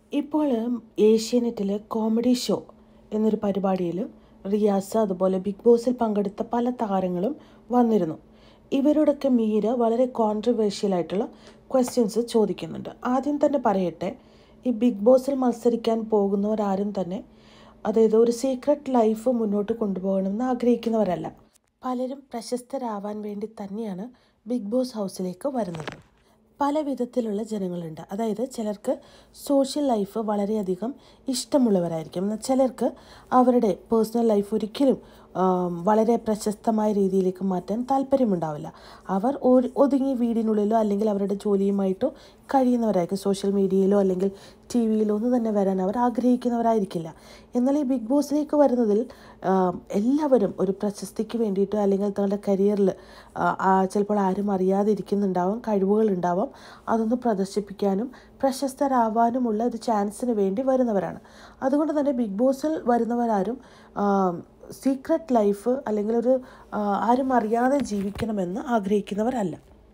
ഇപ്പോൾ ഏഷ്യാനെറ്റിൽ comedy show എന്നൊരു പരിപാടിയിൽ റിയാസ് അതുപോലെ ബിഗ് ബോസിൽ പങ്കെടുത്ത പല താരങ്ങളും വന്നിരുന്നു ഇവരോടൊക്കെ മീര വളരെ കോൺട്രവേഴ്ഷ്യൽ ആയിട്ടുള്ള ക്വസ്റ്റ്യൻസ് ചോദിക്കുന്നുണ്ട് ആദ്യം തന്നെ പറയട്ടെ ഈ ബിഗ് ബോസിൽ മത്സരിക്കാൻ പോകുന്നവരാരും തന്നെ അതായത് ഒരു സീക്രട്ട് ലൈഫ് മുന്നോട്ട് കൊണ്ടുപോകണമെന്ന് ആഗ്രഹിക്കുന്നവരല്ല പലരും പ്രശസ്തരാവാൻ വേണ്ടി തന്നെയാണ് ബിഗ് ബോസ് ഹൗസിലേക്ക് വരുന്നത് പല വിധത്തിലുള്ള ജനങ്ങളുണ്ട് അതായത് ചിലർക്ക് സോഷ്യൽ ലൈഫ് വളരെയധികം ഇഷ്ടമുള്ളവരായിരിക്കും എന്നാൽ ചിലർക്ക് അവരുടെ പേഴ്സണൽ ലൈഫ് ഒരിക്കലും ആം, വളരെ പ്രശസ്തമായ രീതിയിലേക്ക് മാറ്റാൻ താല്പര്യമുണ്ടാവില്ല അവർ ഒരു ഒതുങ്ങി വീടിനുള്ളിലോ അല്ലെങ്കിൽ അവരുടെ ജോലിയുമായിട്ടോ കഴിയുന്നവരായിരിക്കും സോഷ്യൽ മീഡിയയിലോ അല്ലെങ്കിൽ ടി വിയിലോ ഒന്നും തന്നെ വരാൻ അവർ ആഗ്രഹിക്കുന്നവരായിരിക്കില്ല എന്നാൽ ഈ ബിഗ് ബോസിലേക്ക് വരുന്നതിൽ ആം, എല്ലാവരും ഒരു പ്രശസ്തിക്ക് വേണ്ടിയിട്ടോ അല്ലെങ്കിൽ തങ്ങളുടെ കരിയറിൽ ചിലപ്പോൾ ആരും അറിയാതെ ഇരിക്കുന്നുണ്ടാവാം കഴിവുകളുണ്ടാവാം അതൊന്ന് പ്രദർശിപ്പിക്കാനും പ്രശസ്തരാവാനുമുള്ള ഒരു ചാൻസിന് വേണ്ടി വരുന്നവരാണ് അതുകൊണ്ട് തന്നെ ബിഗ് ബോസിൽ വരുന്നവരാരും സീക്രട്ട് ലൈഫ് അല്ലെങ്കിൽ ഒരു ആ, ആരും അറിയാതെ ജീവിക്കണമെന്ന് ആഗ്രഹിക്കുന്നവരല്ല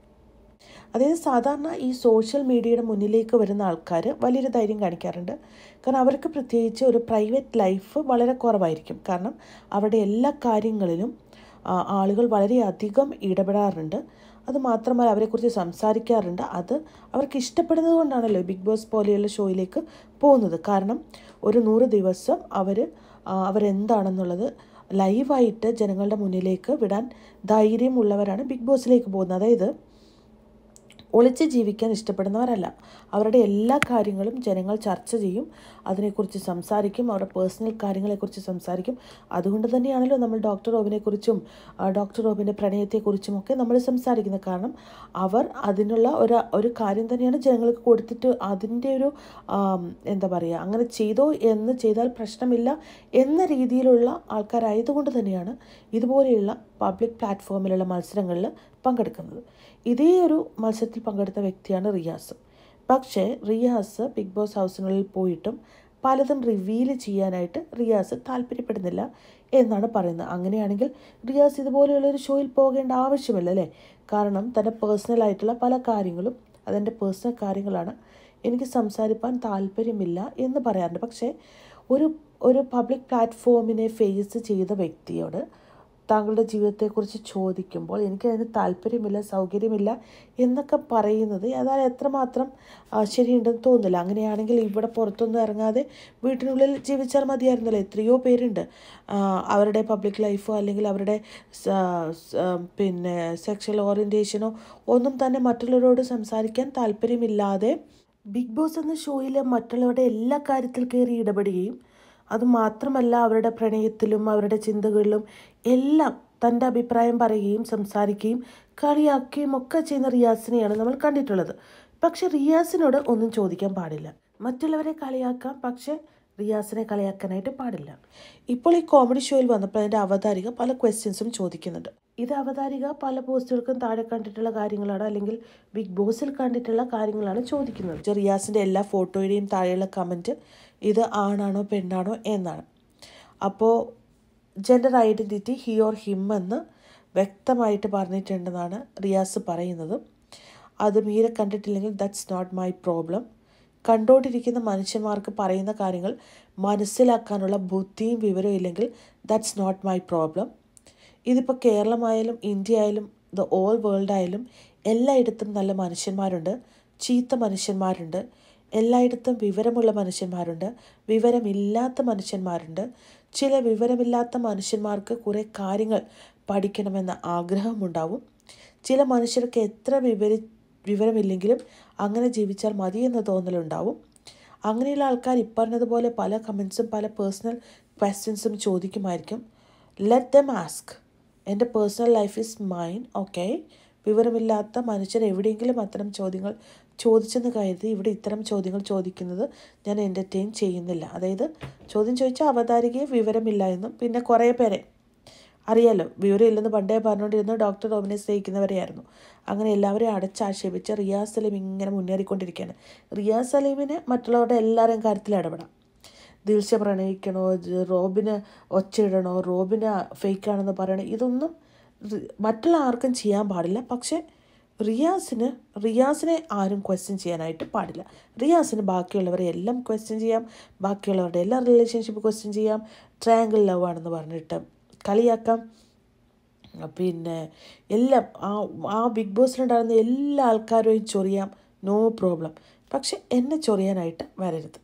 അതായത് സാധാരണ ഈ സോഷ്യൽ മീഡിയയുടെ മുന്നിലേക്ക് വരുന്ന ആൾക്കാർ വലിയൊരു ധൈര്യം കാണിക്കാറുണ്ട് കാരണം അവർക്ക് പ്രത്യേകിച്ച് ഒരു പ്രൈവറ്റ് ലൈഫ് വളരെ കുറവായിരിക്കും കാരണം അവരുടെ എല്ലാ കാര്യങ്ങളിലും ആ, ആളുകൾ വളരെയധികം ഇടപെടാറുണ്ട് അത് മാത്രമല്ല അവരെക്കുറിച്ച് സംസാരിക്കാറുണ്ട് അത് അവർക്ക് ഇഷ്ടപ്പെടുന്നത് കൊണ്ടാണല്ലോ ബിഗ് ബോസ് പോലെയുള്ള ഷോയിലേക്ക് പോകുന്നത് കാരണം ഒരു നൂറ് ദിവസം അവർ അവരെന്താണെന്നുള്ളത് ലൈവായിട്ട് ജനങ്ങളുടെ മുന്നിലേക്ക് വിടാൻ ധൈര്യമുള്ളവരാണ് ബിഗ് ബോസിലേക്ക് പോകുന്നത് അതായത് ഒളിച്ച് ജീവിക്കാൻ ഇഷ്ടപ്പെടുന്നവരല്ല അവരുടെ എല്ലാ കാര്യങ്ങളും ജനങ്ങൾ ചർച്ച ചെയ്യും അതിനെക്കുറിച്ച് സംസാരിക്കും അവരുടെ പേഴ്സണൽ കാര്യങ്ങളെക്കുറിച്ച് സംസാരിക്കും അതുകൊണ്ട് തന്നെയാണല്ലോ നമ്മൾ ഡോക്ടർ റോബിനെക്കുറിച്ചും ആ, ഡോക്ടർ റോബിൻ്റെ പ്രണയത്തെക്കുറിച്ചും ഒക്കെ നമ്മൾ സംസാരിക്കുന്നത് കാരണം അവർ അതിനുള്ള ഒരു ഒരു കാര്യം തന്നെയാണ് ജനങ്ങൾക്ക് കൊടുത്തിട്ട് അതിൻ്റെ ഒരു ആം, എന്താ പറയുക അങ്ങനെ ചെയ്തോ എന്ന് ചെയ്താൽ പ്രശ്നമില്ല എന്ന രീതിയിലുള്ള ആൾക്കാരായതുകൊണ്ട് തന്നെയാണ് ഇതുപോലെയുള്ള പബ്ലിക് പ്ലാറ്റ്ഫോമിലുള്ള മത്സരങ്ങളിൽ പങ്കെടുക്കുന്നത് ഇതേ ഒരു മത്സരത്തിൽ പങ്കെടുത്ത വ്യക്തിയാണ് റിയാസ് പക്ഷേ റിയാസ് ബിഗ് ബോസ് ഹൗസിനുള്ളിൽ പോയിട്ടും പലതും റിവീൽ ചെയ്യാനായിട്ട് റിയാസ് താല്പര്യപ്പെടുന്നില്ല എന്നാണ് പറയുന്നത് അങ്ങനെയാണെങ്കിൽ റിയാസ് ഇതുപോലെയുള്ള ഒരു ഷോയിൽ പോകേണ്ട ആവശ്യമില്ല അല്ലേ കാരണം തൻ്റെ പേഴ്സണൽ ആയിട്ടുള്ള പല കാര്യങ്ങളും അതെൻ്റെ പേഴ്സണൽ കാര്യങ്ങളാണ് എനിക്ക് സംസാരിപ്പാൻ താല്പര്യമില്ല എന്ന് പറയാറുണ്ട് പക്ഷേ ഒരു ഒരു പബ്ലിക് പ്ലാറ്റ്ഫോമിനെ ഫേസ് ചെയ്ത വ്യക്തിയോട് താങ്കളുടെ ജീവിതത്തെക്കുറിച്ച് ചോദിക്കുമ്പോൾ എനിക്ക് അതിന് താല്പര്യമില്ല സൗകര്യമില്ല എന്നൊക്കെ പറയുന്നത് അതായത് എത്രമാത്രം ആ, ശരിയുണ്ടെന്ന് തോന്നുന്നില്ല അങ്ങനെയാണെങ്കിൽ ഇവിടെ പുറത്തൊന്നും ഇറങ്ങാതെ വീട്ടിനുള്ളിൽ ജീവിച്ചാൽ മതിയായിരുന്നല്ലോ എത്രയോ പേരുണ്ട് ആ, അവരുടെ പബ്ലിക് ലൈഫോ അല്ലെങ്കിൽ അവരുടെ സ- സ- പിന്നെ സെക്ഷൽ ഓറിയൻറ്റേഷനോ ഒന്നും തന്നെ മറ്റുള്ളവരോട് സംസാരിക്കാൻ താല്പര്യമില്ലാതെ ബിഗ് ബോസ് എന്ന ഷോയിൽ മറ്റുള്ളവരുടെ എല്ലാ കാര്യത്തിൽ കയറി ഇടപെടുകയും അത് മാത്രമല്ല അവരുടെ പ്രണയത്തിലും അവരുടെ ചിന്തകളിലും എല്ലാം തൻ്റെ അഭിപ്രായം പറയുകയും സംസാരിക്കുകയും കളിയാക്കുകയും ഒക്കെ ചെയ്യുന്ന റിയാസിനെയാണ് നമ്മൾ കണ്ടിട്ടുള്ളത് പക്ഷെ റിയാസിനോട് ഒന്നും ചോദിക്കാൻ പാടില്ല മറ്റുള്ളവരെ കളിയാക്കാം പക്ഷെ റിയാസിനെ കളിയാക്കാനായിട്ട് പാടില്ല ഇപ്പോൾ ഈ കോമഡി ഷോയിൽ വന്നപ്പോൾ അതിൻ്റെ അവതാരിക പല ക്വസ്റ്റ്യൻസും ചോദിക്കുന്നുണ്ട് ഇത് അവതാരിക പല പോസ്റ്റുകൾക്കും താഴെ കണ്ടിട്ടുള്ള കാര്യങ്ങളാണ് അല്ലെങ്കിൽ ബിഗ് ബോസിൽ കണ്ടിട്ടുള്ള കാര്യങ്ങളാണ് ചോദിക്കുന്നത് റിയാസിൻ്റെ എല്ലാ ഫോട്ടോയുടെയും താഴെയുള്ള കമൻറ്റ് ഇത് ആണാണോ പെണ്ണാണോ എന്നാണ് അപ്പോൾ gender identity he or him എന്ന് വ്യക്തമായിട്ട് പറഞ്ഞിട്ടുണ്ടെന്നാണ് റിയാസ് പറയുന്നത് അത് മീര കണ്ടിട്ടില്ലെങ്കിൽ ദറ്റ്സ് നോട്ട് മൈ പ്രോബ്ലം കണ്ടുകൊണ്ടിരിക്കുന്ന മനുഷ്യന്മാർക്ക് പറയുന്ന കാര്യങ്ങൾ മനസ്സിലാക്കാനുള്ള ബുദ്ധിയും വിവരവും ഇല്ലെങ്കിൽ ദറ്റ്സ് നോട്ട് മൈ പ്രോബ്ലം ഇതിപ്പോൾ കേരളമായാലും ഇന്ത്യ ആയാലും ദ ഓൾ വേൾഡ് ആയാലും എല്ലായിടത്തും നല്ല മനുഷ്യന്മാരുണ്ട് ചീത്ത മനുഷ്യന്മാരുണ്ട് എല്ലായിടത്തും വിവരമുള്ള മനുഷ്യന്മാരുണ്ട് വിവരമില്ലാത്ത മനുഷ്യന്മാരുണ്ട് ചില വിവരമില്ലാത്ത മനുഷ്യന്മാർക്ക് കുറേ കാര്യങ്ങൾ പഠിക്കണമെന്ന ആഗ്രഹമുണ്ടാവും ചില മനുഷ്യർക്ക് എത്ര വിവരി വിവരമില്ലെങ്കിലും അങ്ങനെ ജീവിച്ചാൽ മതി എന്ന തോന്നലുണ്ടാവും അങ്ങനെയുള്ള ആൾക്കാർ ഇപ്പറഞ്ഞതുപോലെ പല കമൻസും പല പേഴ്സണൽ ക്വസ്റ്റ്യൻസും ചോദിക്കുമായിരിക്കും ലെറ്റ് ദം ആസ്ക് എൻ്റെ personal life is mine okay വിവരമില്ലാത്ത മനുഷ്യർ എവിടെയെങ്കിലും അത്തരം ചോദ്യങ്ങൾ ചോദിച്ചെന്ന് കരുതി ഇവിടെ ഇത്തരം ചോദ്യങ്ങൾ ചോദിക്കുന്നത് ഞാൻ എൻ്റർടൈൻ ചെയ്യുന്നില്ല അതായത് ചോദ്യം ചോദിച്ചാൽ അവതാരികയെ വിവരമില്ല എന്നും പിന്നെ കുറേ പേരെ അറിയാലോ വിവരമില്ലെന്ന് പണ്ടേ പറഞ്ഞുകൊണ്ടിരുന്ന ഡോക്ടർ റോബിനെ സ്നേഹിക്കുന്നവരെയായിരുന്നു അങ്ങനെ എല്ലാവരെയും അടച്ചാക്ഷേപിച്ച് റിയാസ് സലീം ഇങ്ങനെ മുന്നേറിക്കൊണ്ടിരിക്കുകയാണ് റിയാസ് സലീമിന് മറ്റുള്ളവരുടെ എല്ലാവരുടെയും കാര്യത്തിൽ ഇടപെടാം ദിൽഷ പ്രണയിക്കണോ ജ- റോബിന് ഒച്ചയിടണോ റോബിന് ഫേക്കാണെന്ന് പറയണോ ഇതൊന്നും റി- മറ്റുള്ള ആർക്കും ചെയ്യാൻ പാടില്ല പക്ഷേ റിയാസിന് റിയാസിനെ ആരും ക്വസ്റ്റ്യൻ ചെയ്യാനായിട്ട് പാടില്ല റിയാസിന് ബാക്കിയുള്ളവരെ എല്ലാം ക്വസ്റ്റ്യൻ ചെയ്യാം ബാക്കിയുള്ളവരുടെ എല്ലാ റിലേഷൻഷിപ്പ് ക്വസ്റ്റ്യൻ ചെയ്യാം ട്രയാങ്കിൾ ലവ് ആണെന്ന് പറഞ്ഞിട്ട് കളിയാക്കാം പിന്നെ എല്ലാം ആ ആ ബിഗ് ബോസിലുണ്ടായിരുന്ന എല്ലാ ആൾക്കാരെയും ചൊറിയാം നോ പ്രോബ്ലം പക്ഷെ എന്നെ ചൊറിയാനായിട്ട് വരരുത്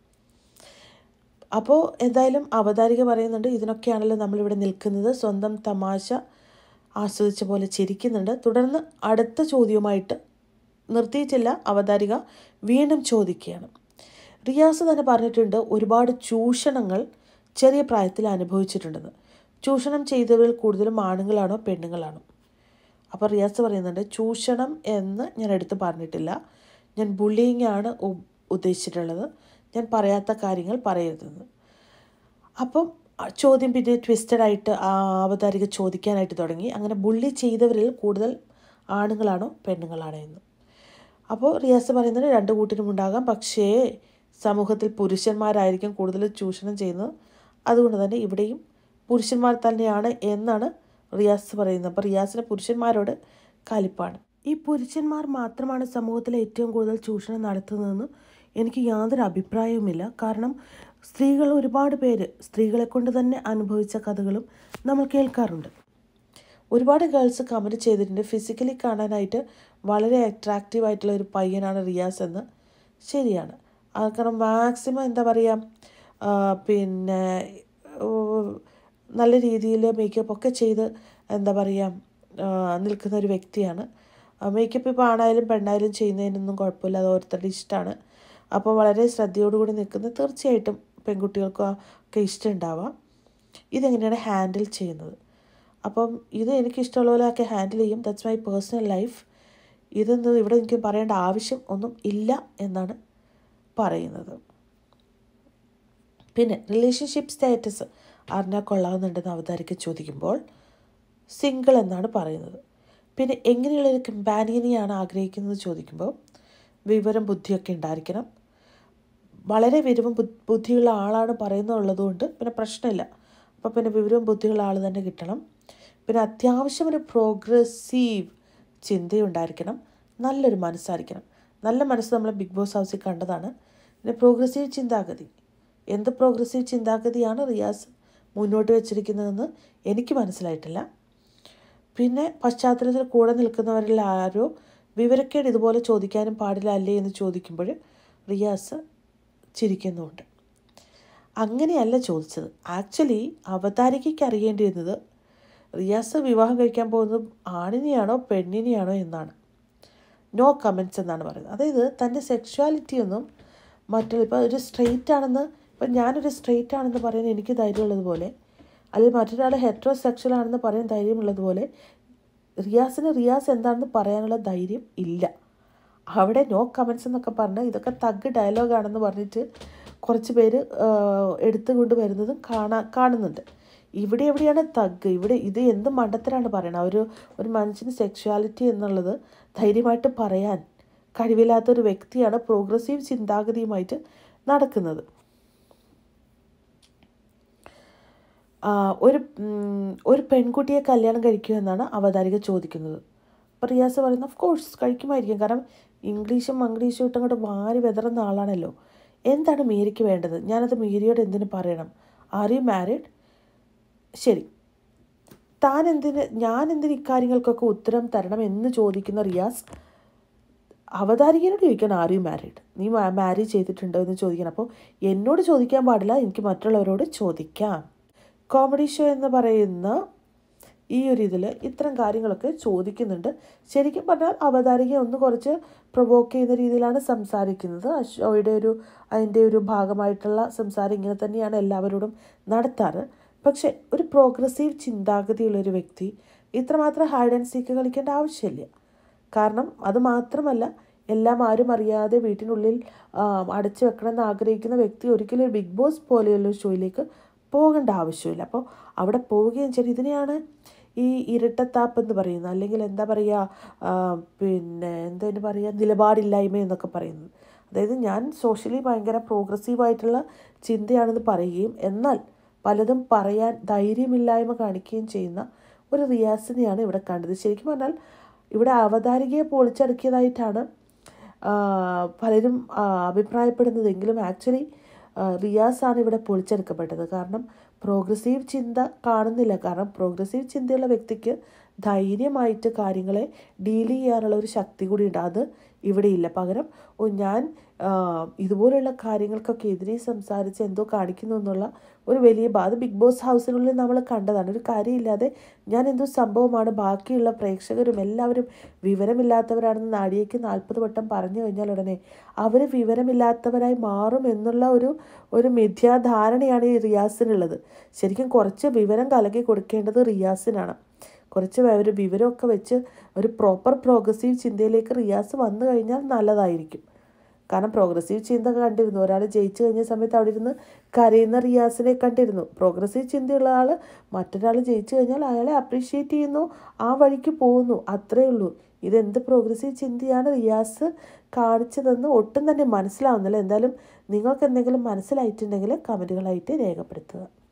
അപ്പോൾ എന്തായാലും അവതാരിക പറയുന്നുണ്ട് ഇതിനൊക്കെയാണല്ലോ നമ്മളിവിടെ നിൽക്കുന്നത് സ്വന്തം തമാശ ആസ്വദിച്ച പോലെ ചിരിക്കുന്നുണ്ട് തുടർന്ന് അടുത്ത ചോദ്യവുമായിട്ട് നിർത്തിയിട്ടില്ല അവതാരിക വീണ്ടും ചോദിക്കുകയാണ് റിയാസ് തന്നെ പറഞ്ഞിട്ടുണ്ട് ഒരുപാട് ചൂഷണങ്ങൾ ചെറിയ പ്രായത്തിൽ അനുഭവിച്ചിട്ടുണ്ടെന്ന് ചൂഷണം ചെയ്തവരിൽ കൂടുതലും ആണുങ്ങളാണോ പെണ്ണുങ്ങളാണോ അപ്പോൾ റിയാസ് പറയുന്നുണ്ട് ചൂഷണം എന്ന് ഞാൻ എടുത്ത് പറഞ്ഞിട്ടില്ല ഞാൻ ബുള്ളിങ് ആണ് ഉ- ഉദ്ദേശിച്ചിട്ടുള്ളത് ഞാൻ പറയാത്ത കാര്യങ്ങൾ പറയരുതെന്ന് അപ്പം ആ ചോദ്യം പിന്നെ ട്വിസ്റ്റഡ് ആയിട്ട് ആ അവതാരിക ചോദിക്കാനായിട്ട് തുടങ്ങി അങ്ങനെ ബുള്ളി ചെയ്തവരിൽ കൂടുതൽ ആണുങ്ങളാണോ പെണ്ണുങ്ങളാണോ എന്ന് അപ്പോൾ റിയാസ് പറയുന്നത് രണ്ട് കൂട്ടിനും ഉണ്ടാകാം പക്ഷേ സമൂഹത്തിൽ പുരുഷന്മാരായിരിക്കും കൂടുതൽ ചൂഷണം ചെയ്യുന്നത് അതുകൊണ്ട് തന്നെ ഇവിടെയും പുരുഷന്മാർ തന്നെയാണ് എന്നാണ് റിയാസ് പറയുന്നത് അപ്പോൾ റിയാസിന് പുരുഷന്മാരോട് കലിപ്പാണ് ഈ പുരുഷന്മാർ മാത്രമാണ് സമൂഹത്തിലെ ഏറ്റവും കൂടുതൽ ചൂഷണം നടത്തുന്നതെന്ന് എനിക്ക് യാതൊരു അഭിപ്രായവുമില്ല കാരണം സ്ത്രീകൾ ഒരുപാട് പേര് സ്ത്രീകളെ കൊണ്ട് തന്നെ അനുഭവിച്ച കഥകളും നമ്മൾ കേൾക്കാറുണ്ട് ഒരുപാട് ഗേൾസ് കമൻറ്റ് ചെയ്തിട്ടുണ്ട് ഫിസിക്കലി കാണാനായിട്ട് വളരെ അട്രാക്റ്റീവ് ആയിട്ടുള്ള ഒരു പയ്യനാണ് റിയാസ് എന്ന് ശരിയാണ് അത് കാരണം മാക്സിമം എന്താ പറയുക ആ, പിന്നെ ഓ, നല്ല രീതിയിൽ മേക്കപ്പ് ഒക്കെ ചെയ്ത് എന്താ പറയുക ആ, നിൽക്കുന്ന ഒരു വ്യക്തിയാണ് മേക്കപ്പ് ഇപ്പോൾ ആണായാലും പെണ്ണായാലും ചെയ്യുന്നതിനൊന്നും കുഴപ്പമില്ല അത് ഓരോരുത്തരുടെ ഇഷ്ടമാണ് അപ്പോൾ വളരെ ശ്രദ്ധയോടുകൂടി നിൽക്കുന്നത് തീർച്ചയായിട്ടും പെൺകുട്ടികൾക്കും ഒക്കെ ഇഷ്ടമുണ്ടാവാം ഇതെങ്ങനെയാണ് ഹാൻഡിൽ ചെയ്യുന്നത് അപ്പം ഇത് എനിക്ക് ഇഷ്ടമുള്ള പോലെ ഒക്കെ ഹാൻഡിൽ ചെയ്യും ദാറ്റ്സ് മൈ പേഴ്സണൽ ലൈഫ് ഇതൊന്നും ഇവിടെ എനിക്ക് പറയേണ്ട ആവശ്യം ഒന്നും ഇല്ല എന്നാണ് പറയുന്നത് പിന്നെ റിലേഷൻഷിപ്പ് സ്റ്റാറ്റസ് അറിഞ്ഞാൽ കൊള്ളാവുന്നുണ്ടെന്ന് അവതാരിക ചോദിക്കുമ്പോൾ സിംഗിൾ എന്നാണ് പറയുന്നത് പിന്നെ എങ്ങനെയുള്ളൊരു കമ്പാനിയനെയാണ് ആഗ്രഹിക്കുന്നത് ചോദിക്കുമ്പോൾ വിവരം ബുദ്ധിയൊക്കെ ഉണ്ടായിരിക്കണം വളരെ വിവരവും ബു- ബുദ്ധിയുള്ള ആളാണ് പറയുന്നുള്ളത് കൊണ്ട് പിന്നെ പ്രശ്നമില്ല അപ്പോൾ പിന്നെ വിവരവും ബുദ്ധിയുള്ള ആൾ തന്നെ കിട്ടണം പിന്നെ അത്യാവശ്യം ഒരു പ്രോഗ്രസീവ് ചിന്തയുണ്ടായിരിക്കണം നല്ലൊരു മനസ്സായിരിക്കണം നല്ല മനസ്സ് നമ്മൾ ബിഗ് ബോസ് ഹൗസിൽ കണ്ടതാണ് പിന്നെ പ്രോഗ്രസീവ് ചിന്താഗതി എന്ത് പ്രോഗ്രസീവ് ചിന്താഗതിയാണ് റിയാസ് മുന്നോട്ട് വെച്ചിരിക്കുന്നതെന്ന് എനിക്ക് മനസ്സിലായിട്ടില്ല പിന്നെ പശ്ചാത്തലത്തിൽ കൂടെ നിൽക്കുന്നവരിൽ ആരോ വിവരക്കേട് ഇതുപോലെ ചോദിക്കാനും പാടില്ല അല്ലേ എന്ന് ചോദിക്കുമ്പോൾ റിയാസ് ചിരിക്കുന്നുമുണ്ട് അങ്ങനെയല്ല ചോദിച്ചത് ആക്ച്വലി അവതാരികയ്ക്ക് അറിയേണ്ടിയിരുന്നത് റിയാസ് വിവാഹം കഴിക്കാൻ പോകുന്നത് ആണിനെയാണോ പെണ്ണിനെയാണോ എന്നാണ് നോ കമൻറ്റ്സ് എന്നാണ് പറയുന്നത് അതായത് തൻ്റെ സെക്ഷുവാലിറ്റി ഒന്നും മറ്റുള്ള ഇപ്പോൾ ഒരു സ്ട്രെയിറ്റ് ആണെന്ന് ഇപ്പം ഞാനൊരു സ്ട്രെയിറ്റ് ആണെന്ന് പറയാൻ എനിക്ക് ധൈര്യമുള്ളതുപോലെ അല്ലെങ്കിൽ മറ്റൊരാൾ ഹെറ്ററോ സെക്ഷൽ ആണെന്ന് പറയാൻ ധൈര്യമുള്ളതുപോലെ റിയാസിന് റിയാസ് എന്താണെന്ന് പറയാനുള്ള ധൈര്യം ഇല്ല അവിടെ നോ കമൻസ് എന്നൊക്കെ പറഞ്ഞാൽ ഇതൊക്കെ തഗ് ഡയലോഗാണെന്ന് പറഞ്ഞിട്ട് കുറച്ച് പേര് എടുത്തുകൊണ്ട് വരുന്നതും കാണാ കാണുന്നുണ്ട് ഇവിടെ എവിടെയാണ് തഗ് ഇവിടെ ഇത് എന്ത് മണ്ടത്തരാണ് പറയണത് ഒരു ഒരു മനുഷ്യന് സെക്ഷുവാലിറ്റി എന്നുള്ളത് ധൈര്യമായിട്ട് പറയാൻ കഴിവില്ലാത്തൊരു വ്യക്തിയാണ് പ്രോഗ്രസീവ് ചിന്താഗതിയുമായിട്ട് നടക്കുന്നത് ആ, ഒരു ഉം, ഒരു പെൺകുട്ടിയെ കല്യാണം കഴിക്കുമോ എന്നാണ് അവതാരിക ചോദിക്കുന്നത് അപ്പോൾ റിയാസ് പറയുന്നത് ഓഫ് കോഴ്സ് കഴിക്കുമായിരിക്കും കാരണം ഇംഗ്ലീഷും മംഗ്ലീഷും ഇട്ടും കൂടെ വാരി വെതറുന്ന ആളാണല്ലോ എന്താണ് മീരയ്ക്ക് വേണ്ടത് ഞാനത് മീരയോട് എന്തിനു പറയണം ആർ യു മാരീഡ് ശരി താൻ എന്തിന് ഞാൻ എന്തിന് ഇക്കാര്യങ്ങൾക്കൊക്കെ ഉത്തരം തരണം എന്ന് ചോദിക്കുന്ന റിയാസ് അവതാരികനോട് ചോദിക്കണം ആർ യു മാരീഡ് നീ മാരി ചെയ്തിട്ടുണ്ടോ എന്ന് ചോദിക്കണം അപ്പോൾ എന്നോട് ചോദിക്കാൻ പാടില്ല എനിക്ക് മറ്റുള്ളവരോട് ചോദിക്കാം കോമഡി ഷോ എന്ന് പറയുന്ന ഈ ഒരു ഇതിൽ ഇത്തരം കാര്യങ്ങളൊക്കെ ചോദിക്കുന്നുണ്ട് ശരിക്കും പറഞ്ഞാൽ അവതാരിക ഒന്ന് കുറച്ച് പ്രൊവോക്ക് ചെയ്യുന്ന രീതിയിലാണ് സംസാരിക്കുന്നത് ആ ഷോയുടെ ഒരു അതിൻ്റെ ഒരു ഭാഗമായിട്ടുള്ള സംസാരം ഇങ്ങനെ തന്നെയാണ് എല്ലാവരോടും നടത്താറ് പക്ഷേ ഒരു പ്രോഗ്രസീവ് ചിന്താഗതിയുള്ളൊരു വ്യക്തി ഇത്രമാത്രം ഹൈഡ് ആൻഡ് സീക്ക് കളിക്കേണ്ട ആവശ്യമില്ല കാരണം അത് മാത്രമല്ല എല്ലാം ആരും അറിയാതെ വീട്ടിനുള്ളിൽ ആ, അടച്ചു വെക്കണമെന്ന് ആഗ്രഹിക്കുന്ന വ്യക്തി ഒരിക്കലും ഒരു ബിഗ് ബോസ് പോലെയുള്ള ഒരു ഷോയിലേക്ക് പോകേണ്ട ആവശ്യമില്ല അപ്പോൾ അവിടെ പോവുകയും ചെയ്ത് ഇതിനെയാണ് ഈ ഇരട്ടത്താപ്പ് എന്ന് പറയുന്നത് അല്ലെങ്കിൽ എന്താ പറയുക ആ, പിന്നെ എന്താ ഇതിന് പറയുക നിലപാടില്ലായ്മ എന്നൊക്കെ പറയുന്നത് അതായത് ഞാൻ സോഷ്യലി ഭയങ്കര പ്രോഗ്രസീവായിട്ടുള്ള ചിന്തയാണെന്ന് പറയുകയും എന്നാൽ പലതും പറയാൻ ധൈര്യമില്ലായ്മ കാണിക്കുകയും ചെയ്യുന്ന ഒരു റിയാസിനെയാണ് ഇവിടെ കണ്ടത് ശരിക്കും പറഞ്ഞാൽ ഇവിടെ അവതാരികയെ പൊളിച്ചടക്കിയതായിട്ടാണ് ആ, പലരും ആ, അഭിപ്രായപ്പെടുന്നതെങ്കിലും ആക്ച്വലി റിയാസാണ് ഇവിടെ പൊളിച്ചെടുക്കപ്പെട്ടത് കാരണം പ്രോഗ്രസീവ് ചിന്ത കാണുന്നില്ല കാരണം പ്രോഗ്രസീവ് ചിന്തയുള്ള വ്യക്തിക്ക് ധൈര്യമായിട്ട് കാര്യങ്ങളെ ഡീൽ ചെയ്യാനുള്ള ഒരു ശക്തി കൂടി ഉണ്ട് അത് ഇവിടെ ഇല്ല പകരം ഓ ഞാൻ ആ, ഇതുപോലുള്ള കാര്യങ്ങൾക്കൊക്കെ എതിരെ സംസാരിച്ച് എന്തോ കാണിക്കുന്നു എന്നുള്ള ഒരു വലിയ ബാ അത് ബിഗ് ബോസ് ഹൗസിനുള്ളിൽ നമ്മൾ കണ്ടതാണ് ഒരു കാര്യമില്ലാതെ ഞാൻ എന്തോ സംഭവമാണ് ബാക്കിയുള്ള പ്രേക്ഷകരും എല്ലാവരും വിവരമില്ലാത്തവരാണെന്ന് നാടിയേക്ക് നാൽപ്പത് വട്ടം പറഞ്ഞു കഴിഞ്ഞാൽ ഉടനെ അവർ വിവരമില്ലാത്തവരായി മാറും എന്നുള്ള ഒരു ഒരു മിഥ്യാധാരണയാണ് ഈ റിയാസിനുള്ളത് ശരിക്കും കുറച്ച് വിവരം കലക്കി കൊടുക്കേണ്ടത് റിയാസിനാണ് കുറച്ച് ഒരു വിവരമൊക്കെ വെച്ച് ഒരു പ്രോപ്പർ പ്രോഗ്രസീവ് ചിന്തയിലേക്ക് റിയാസ് വന്നു കഴിഞ്ഞാൽ നല്ലതായിരിക്കും കാരണം പ്രോഗ്രസീവ് ചിന്ത കണ്ടിരുന്നു ഒരാൾ ജയിച്ചു കഴിഞ്ഞ സമയത്ത് അവിടെ ഇരുന്ന് കരയുന്ന റിയാസിനെ കണ്ടിരുന്നു പ്രോഗ്രസീവ് ചിന്തയുള്ള ആൾ മറ്റൊരാൾ ജയിച്ചു കഴിഞ്ഞാൽ അയാളെ അപ്രീഷിയേറ്റ് ചെയ്യുന്നു ആ വഴിക്ക് പോകുന്നു അത്രേ ഉള്ളൂ ഇതെന്ത് പ്രോഗ്രസീവ് ചിന്തയാണ് റിയാസ് കാണിച്ചതെന്ന് ഒട്ടും തന്നെ മനസ്സിലാവുന്നില്ല എന്തായാലും നിങ്ങൾക്ക് എന്തെങ്കിലും മനസ്സിലായിട്ടുണ്ടെങ്കിൽ കമൻറ്റുകളായിട്ട് രേഖപ്പെടുത്തുക